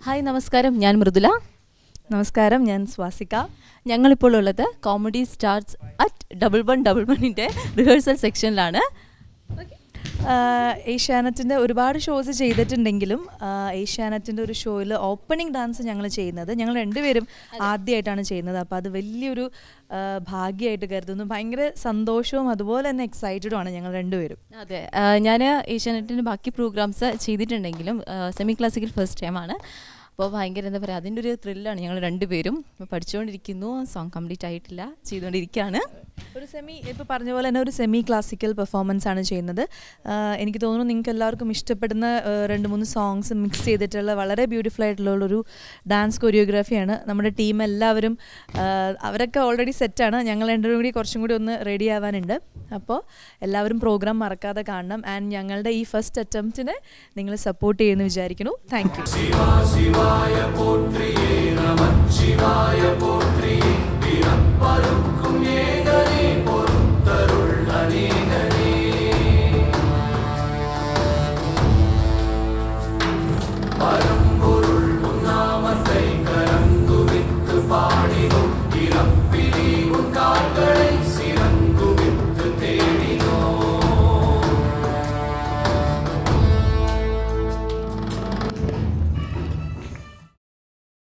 hi നമസ്കാരം ഞാൻ മൃദുല നമസ്കാരം ഞാൻ സ്വാസിക ഞങ്ങളിപ്പോൾ ഉള്ളത് comedy stars at double one double വണ്ണിൻ്റെ റിഹേഴ്സൽ സെക്ഷനിലാണ് ഏഷ്യാനെറ്റിൻ്റെ ഒരുപാട് ഷോസ് ചെയ്തിട്ടുണ്ടെങ്കിലും ആഹ് ഏഷ്യാനെറ്റിൻ്റെ ഒരു ഷോയിൽ ഓപ്പണിംഗ് ഡാൻസ് ഞങ്ങൾ ചെയ്യുന്നത് ഞങ്ങൾ രണ്ടുപേരും ആദ്യമായിട്ടാണ് ചെയ്യുന്നത് അപ്പോൾ അത് വലിയൊരു ആഹ് ഭാഗ്യമായിട്ട് കരുതുന്നു ഭയങ്കര സന്തോഷവും അതുപോലെ തന്നെ എക്സൈറ്റഡുമാണ് ഞങ്ങൾ രണ്ടുപേരും അതെ ഞാൻ ഏഷ്യാനെറ്റിൻ്റെ ബാക്കി പ്രോഗ്രാംസ് ചെയ്തിട്ടുണ്ടെങ്കിലും സെമി ക്ലാസിക്കൽ ഫസ്റ്റ് ടൈമാണ് അപ്പോൾ ഭയങ്കര എന്താ പറയുക അതിൻ്റെ ഒരു ത്രില്ലാണ് ഞങ്ങൾ രണ്ടുപേരും ഇപ്പോൾ പഠിച്ചുകൊണ്ടിരിക്കുന്നു സോങ് കംപ്ലീറ്റ് ആയിട്ടില്ല ചെയ്തുകൊണ്ടിരിക്കുകയാണ് ഒരു സെമി ഇപ്പോൾ പറഞ്ഞ പോലെ തന്നെ ഒരു സെമി ക്ലാസിക്കൽ പെർഫോമൻസ് ആണ് ചെയ്യുന്നത് ആഹ് എനിക്ക് തോന്നുന്നു നിങ്ങൾക്ക് എല്ലാവർക്കും ഇഷ്ടപ്പെടുന്ന ആഹ് രണ്ട് മൂന്ന് സോങ്സ് മിക്സ് ചെയ്തിട്ടുള്ള വളരെ ബ്യൂട്ടിഫുൾ ആയിട്ടുള്ള ഒരു ഡാൻസ് കൊറിയോഗ്രാഫിയാണ് നമ്മുടെ ടീം എല്ലാവരും ആഹ് അവരൊക്കെ ഓൾറെഡി സെറ്റാണ് ഞങ്ങൾ രണ്ടുപേരും കൂടി കുറച്ചും കൂടി ഒന്ന് റെഡി ആവാനുണ്ട് അപ്പോൾ എല്ലാവരും പ്രോഗ്രാം മറക്കാതെ കാണണം ആൻഡ് ഞങ്ങളുടെ ഈ ഫസ്റ്റ് അറ്റംപ്റ്റിനെ നിങ്ങൾ സപ്പോർട്ട് ചെയ്യുമെന്ന് വിചാരിക്കുന്നു താങ്ക് യു